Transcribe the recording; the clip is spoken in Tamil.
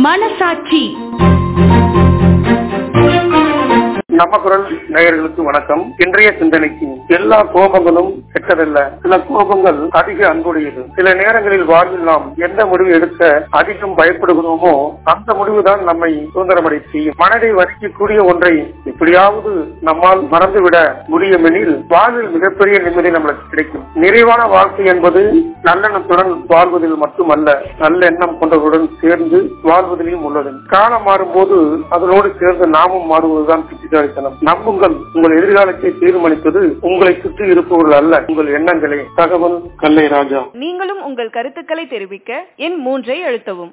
மனசாட்சி நம்ம குரல் நேயர்களுக்கு வணக்கம் இன்றைய சிந்தனைக்கு எல்லா கோபங்களும் கெட்டதல்ல சில கோபங்கள் அதிக அன்புடையது சில நேரங்களில் வாழ்வில் நாம் எந்த முடிவு எடுக்க அதிகம் பயப்படுகிறோமோ அந்த முடிவுதான் நம்மை சுதந்திரமடை செய்யும் மனதை வசிக்கக்கூடிய ஒன்றை எப்படியாவது நம்மால் மறந்துவிட முடியும் எனில் வாழ்வில் மிகப்பெரிய நிம்மதி நம்மளுக்கு கிடைக்கும் நிறைவான வாழ்க்கை என்பது நல்லெண்ணத்துடன் வாழ்வதில் மட்டுமல்ல நல்ல எண்ணம் கொண்டவர்களுடன் சேர்ந்து வாழ்வதிலும் உள்ளது காலம் மாறும்போது அதனோடு சேர்ந்து நாமும் மாறுவதுதான் புத்திசாலித்தனம் நம்புங்கள் உங்கள் எதிர்காலத்தை தீர்மானிப்பது உங்களை சுற்றி இருப்பவர்கள் அல்ல உங்கள் எண்ணங்களே தகவல் கல்லை ராஜா நீங்களும் உங்கள் கருத்துக்களை தெரிவிக்க எண் மூன்றை அழுத்தவும்